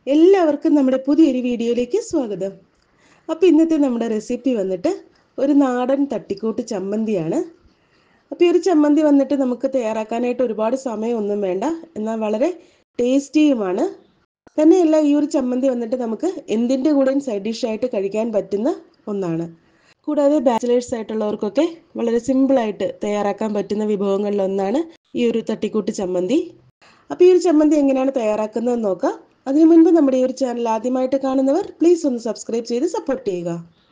എല്ലാവർക്കും നമ്മുടെ പുതിയൊരു വീഡിയോയിലേക്ക് സ്വാഗതം അപ്പോൾ ഇന്നത്തെ നമ്മുടെ റെസിപ്പി വന്നിട്ട് ഒരു നാടൻ തട്ടിക്കൂട്ട് ചമ്മന്തിയാണ് അപ്പോൾ ഈ ഒരു ചമ്മന്തി വന്നിട്ട് നമുക്ക് തയ്യാറാക്കാനായിട്ട് ഒരുപാട് സമയമൊന്നും വേണ്ട എന്നാൽ വളരെ ടേസ്റ്റിയുമാണ് തന്നെയല്ല ഈ ഒരു ചമ്മന്തി വന്നിട്ട് നമുക്ക് എന്തിൻ്റെ കൂടെയും സൈഡ് ഡിഷായിട്ട് കഴിക്കാൻ പറ്റുന്ന ഒന്നാണ് കൂടാതെ ബാച്ചിലേഴ്സ് ആയിട്ടുള്ളവർക്കൊക്കെ വളരെ സിമ്പിളായിട്ട് തയ്യാറാക്കാൻ പറ്റുന്ന വിഭവങ്ങളിൽ ഒന്നാണ് ഈ ഒരു തട്ടിക്കൂട്ട് ചമ്മന്തി അപ്പോൾ ഈ ഒരു ചമ്മന്തി എങ്ങനെയാണ് തയ്യാറാക്കുന്നതെന്ന് നോക്കാം അതിനു മുൻപ് നമ്മുടെ ഈ ഒരു ചാനൽ ആദ്യമായിട്ട് കാണുന്നവർ പ്ലീസ് ഒന്ന് സബ്സ്ക്രൈബ് ചെയ്ത് സപ്പോർട്ട് ചെയ്യുക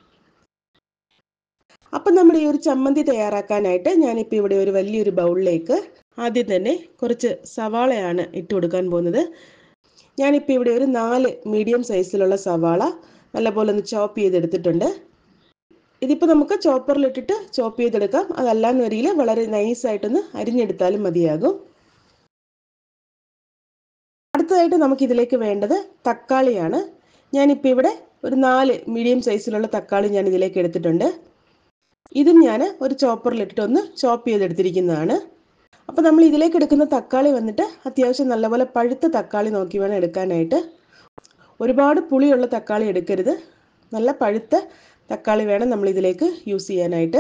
അപ്പം നമ്മുടെ ഈ ഒരു ചമ്മന്തി തയ്യാറാക്കാനായിട്ട് ഞാനിപ്പോൾ ഇവിടെ ഒരു വലിയൊരു ബൗളിലേക്ക് ആദ്യം തന്നെ കുറച്ച് സവാളയാണ് ഇട്ട് കൊടുക്കാൻ പോകുന്നത് ഞാനിപ്പോൾ ഇവിടെ ഒരു നാല് മീഡിയം സൈസിലുള്ള സവാള നല്ലപോലെ ഒന്ന് ചോപ്പ് ചെയ്തെടുത്തിട്ടുണ്ട് ഇതിപ്പോൾ നമുക്ക് ചോപ്പറിലിട്ടിട്ട് ചോപ്പ് ചെയ്തെടുക്കാം അതല്ലാന്ന് വരിയിൽ വളരെ നൈസായിട്ടൊന്ന് അരിഞ്ഞെടുത്താലും മതിയാകും അടുത്തതായിട്ട് നമുക്ക് ഇതിലേക്ക് വേണ്ടത് തക്കാളിയാണ് ഞാനിപ്പോൾ ഇവിടെ ഒരു നാല് മീഡിയം സൈസിലുള്ള തക്കാളി ഞാൻ ഇതിലേക്ക് എടുത്തിട്ടുണ്ട് ഇതും ഞാൻ ഒരു ചോപ്പറിലിട്ടിട്ട് ഒന്ന് ചോപ്പ് ചെയ്തെടുത്തിരിക്കുന്നതാണ് അപ്പോൾ നമ്മൾ ഇതിലേക്ക് എടുക്കുന്ന തക്കാളി വന്നിട്ട് അത്യാവശ്യം നല്ലപോലെ പഴുത്ത തക്കാളി നോക്കി വേണം എടുക്കാനായിട്ട് ഒരുപാട് പുളിയുള്ള തക്കാളി എടുക്കരുത് നല്ല പഴുത്ത തക്കാളി വേണം നമ്മൾ ഇതിലേക്ക് യൂസ് ചെയ്യാനായിട്ട്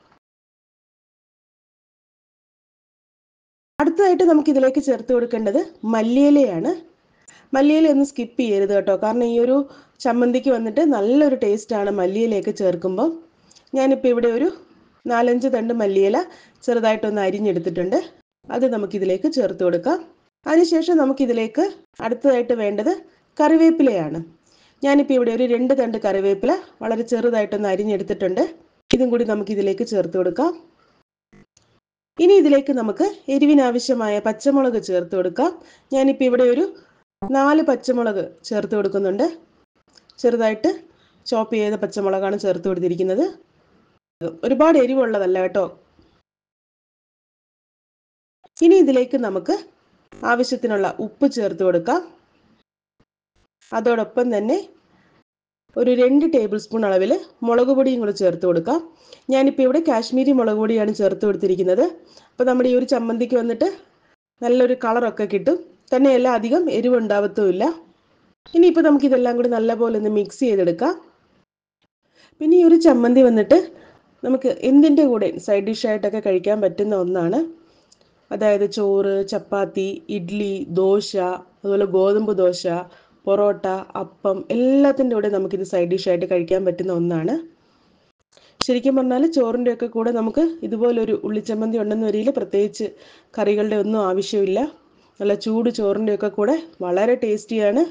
അടുത്തതായിട്ട് നമുക്ക് ഇതിലേക്ക് ചേർത്ത് കൊടുക്കേണ്ടത് മല്ലിയിലയാണ് മല്ലിയില ഒന്ന് സ്കിപ്പ് ചെയ്യരുത് കേട്ടോ കാരണം ഈ ഒരു ചമ്മന്തിക്ക് വന്നിട്ട് നല്ലൊരു ടേസ്റ്റാണ് മല്ലിയിലയൊക്കെ ചേർക്കുമ്പോൾ ഞാനിപ്പോൾ ഇവിടെ ഒരു നാലഞ്ച് തണ്ട് മല്ലിയില ചെറുതായിട്ടൊന്ന് അരിഞ്ഞെടുത്തിട്ടുണ്ട് അത് നമുക്കിതിലേക്ക് ചേർത്ത് കൊടുക്കാം അതിനുശേഷം നമുക്കിതിലേക്ക് അടുത്തതായിട്ട് വേണ്ടത് കറിവേപ്പിലയാണ് ഞാനിപ്പോൾ ഇവിടെ ഒരു രണ്ട് തണ്ട് കറിവേപ്പില വളരെ ചെറുതായിട്ടൊന്ന് അരിഞ്ഞെടുത്തിട്ടുണ്ട് ഇതും കൂടി നമുക്കിതിലേക്ക് ചേർത്ത് കൊടുക്കാം ഇനി ഇതിലേക്ക് നമുക്ക് എരിവിനാവശ്യമായ പച്ചമുളക് ചേർത്ത് കൊടുക്കാം ഞാനിപ്പോൾ ഇവിടെ ഒരു നാല് പച്ചമുളക് ചേർത്ത് കൊടുക്കുന്നുണ്ട് ചെറുതായിട്ട് ചോപ്പ് ചെയ്ത പച്ചമുളകാണ് ചേർത്ത് കൊടുത്തിരിക്കുന്നത് ഒരുപാട് എരിവുള്ളതല്ല കേട്ടോ ഇനി ഇതിലേക്ക് നമുക്ക് ആവശ്യത്തിനുള്ള ഉപ്പ് ചേർത്ത് കൊടുക്കാം അതോടൊപ്പം തന്നെ ഒരു രണ്ട് ടേബിൾ സ്പൂൺ അളവിൽ മുളക് പൊടിയും കൂടി ചേർത്ത് കൊടുക്കാം ഞാനിപ്പോൾ ഇവിടെ കാശ്മീരി മുളക് പൊടിയാണ് ചേർത്ത് കൊടുത്തിരിക്കുന്നത് അപ്പോൾ നമ്മുടെ ഈ ഒരു ചമ്മന്തിക്ക് വന്നിട്ട് നല്ലൊരു കളറൊക്കെ കിട്ടും തന്നെയല്ല അധികം എരിവുണ്ടാവത്തുമില്ല ഇനിയിപ്പോൾ നമുക്ക് ഇതെല്ലാം കൂടി നല്ലപോലെ ഒന്ന് മിക്സ് ചെയ്തെടുക്കാം പിന്നെ ഈ ഒരു ചമ്മന്തി വന്നിട്ട് നമുക്ക് എന്തിൻ്റെ കൂടെ സൈഡ് ഡിഷായിട്ടൊക്കെ കഴിക്കാൻ പറ്റുന്ന ഒന്നാണ് അതായത് ചോറ് ചപ്പാത്തി ഇഡ്ഡലി ദോശ അതുപോലെ ഗോതമ്പ് ദോശ പൊറോട്ട അപ്പം എല്ലാത്തിൻ്റെ കൂടെ നമുക്കിത് സൈഡ് ഡിഷായിട്ട് കഴിക്കാൻ പറ്റുന്ന ഒന്നാണ് ശരിക്കും പറഞ്ഞാൽ ചോറിൻ്റെ ഒക്കെ കൂടെ നമുക്ക് ഇതുപോലൊരു ഉള്ളിച്ചമ്മന്തി ഉണ്ടെന്ന് വരിയിൽ പ്രത്യേകിച്ച് കറികളുടെ ഒന്നും ആവശ്യമില്ല നല്ല ചൂട് ചോറിൻ്റെ ഒക്കെ കൂടെ വളരെ ടേസ്റ്റിയാണ്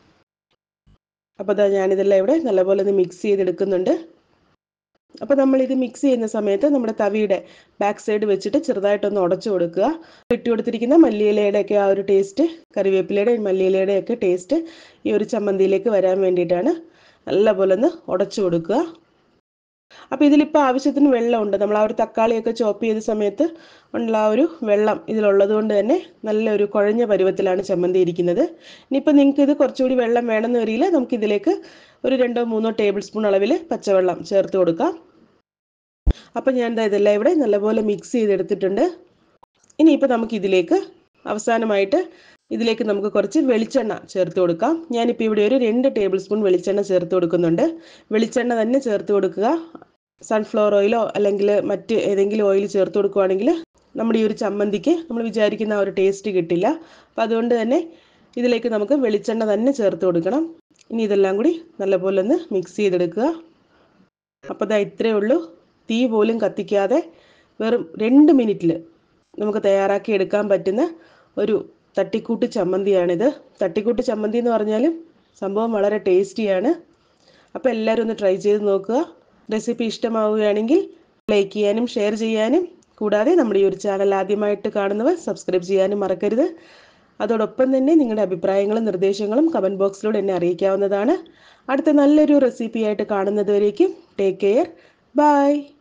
അപ്പോൾ അതാ ഞാനിതെല്ലാം ഇവിടെ നല്ലപോലെ ഒന്ന് മിക്സ് ചെയ്തെടുക്കുന്നുണ്ട് അപ്പോൾ നമ്മൾ ഇത് മിക്സ് ചെയ്യുന്ന സമയത്ത് നമ്മുടെ തവിയുടെ ബാക്ക് സൈഡ് വെച്ചിട്ട് ചെറുതായിട്ടൊന്ന് ഉടച്ചു കൊടുക്കുക ഇട്ട് കൊടുത്തിരിക്കുന്ന മല്ലിയിലയുടെ ഒക്കെ ആ ഒരു ടേസ്റ്റ് കറിവേപ്പിലയുടെ മല്ലിയിലയുടെ ഒക്കെ ടേസ്റ്റ് ഈ ഒരു ചമ്മന്തിയിലേക്ക് വരാൻ വേണ്ടിയിട്ടാണ് നല്ലപോലെ ഒന്ന് ഉടച്ചു കൊടുക്കുക അപ്പോൾ ഇതിലിപ്പോൾ ആവശ്യത്തിന് വെള്ളമുണ്ട് നമ്മൾ ആ ഒരു തക്കാളിയൊക്കെ ചോപ്പ് ചെയ്ത സമയത്ത് ഉള്ള ആ ഒരു വെള്ളം ഇതിലുള്ളത് കൊണ്ട് തന്നെ നല്ലൊരു കുഴഞ്ഞ പരുവത്തിലാണ് ചമ്മന്തി ഇരിക്കുന്നത് ഇനിയിപ്പോൾ നിങ്ങൾക്ക് ഇത് കുറച്ചുകൂടി വെള്ളം വേണമെന്ന് വരില്ല നമുക്ക് ഇതിലേക്ക് ഒരു രണ്ടോ മൂന്നോ ടേബിൾ സ്പൂൺ അളവിൽ പച്ചവെള്ളം ചേർത്ത് കൊടുക്കാം അപ്പം ഞാൻ എന്താ ഇതെല്ലാം ഇവിടെ നല്ലപോലെ മിക്സ് ചെയ്തെടുത്തിട്ടുണ്ട് ഇനിയിപ്പോൾ നമുക്ക് ഇതിലേക്ക് അവസാനമായിട്ട് ഇതിലേക്ക് നമുക്ക് കുറച്ച് വെളിച്ചെണ്ണ ചേർത്ത് കൊടുക്കാം ഞാനിപ്പോൾ ഇവിടെ ഒരു രണ്ട് ടേബിൾ സ്പൂൺ വെളിച്ചെണ്ണ ചേർത്ത് കൊടുക്കുന്നുണ്ട് വെളിച്ചെണ്ണ തന്നെ ചേർത്ത് കൊടുക്കുക സൺഫ്ലവർ ഓയിലോ അല്ലെങ്കിൽ മറ്റ് ഏതെങ്കിലും ഓയിൽ ചേർത്ത് കൊടുക്കുകയാണെങ്കിൽ നമ്മുടെ ഈ ഒരു ചമ്മന്തിക്ക് നമ്മൾ വിചാരിക്കുന്ന ആ ഒരു ടേസ്റ്റ് കിട്ടില്ല അപ്പോൾ അതുകൊണ്ട് തന്നെ ഇതിലേക്ക് നമുക്ക് വെളിച്ചെണ്ണ തന്നെ ചേർത്ത് കൊടുക്കണം ഇനി ഇതെല്ലാം കൂടി നല്ലപോലെ ഒന്ന് മിക്സ് ചെയ്തെടുക്കുക അപ്പോൾ ഇതാ ഇത്രയേ ഉള്ളൂ തീ പോലും കത്തിക്കാതെ വെറും രണ്ട് മിനിറ്റിൽ നമുക്ക് തയ്യാറാക്കി എടുക്കാൻ പറ്റുന്ന ഒരു തട്ടിക്കൂട്ട് ചമ്മന്തിയാണിത് തട്ടിക്കൂട്ട് ചമ്മന്തി എന്ന് പറഞ്ഞാലും സംഭവം വളരെ ടേസ്റ്റിയാണ് അപ്പോൾ എല്ലാവരും ഒന്ന് ട്രൈ ചെയ്ത് നോക്കുക റെസിപ്പി ഇഷ്ടമാവുകയാണെങ്കിൽ ലൈക്ക് ചെയ്യാനും ഷെയർ ചെയ്യാനും കൂടാതെ നമ്മുടെ ഈ ഒരു ചാനൽ ആദ്യമായിട്ട് കാണുന്നവർ സബ്സ്ക്രൈബ് ചെയ്യാനും മറക്കരുത് അതോടൊപ്പം തന്നെ നിങ്ങളുടെ അഭിപ്രായങ്ങളും നിർദ്ദേശങ്ങളും കമൻറ്റ് ബോക്സിലൂടെ എന്നെ അറിയിക്കാവുന്നതാണ് അടുത്ത നല്ലൊരു റെസിപ്പിയായിട്ട് കാണുന്നതുവരേക്കും ടേക്ക് കെയർ ബൈ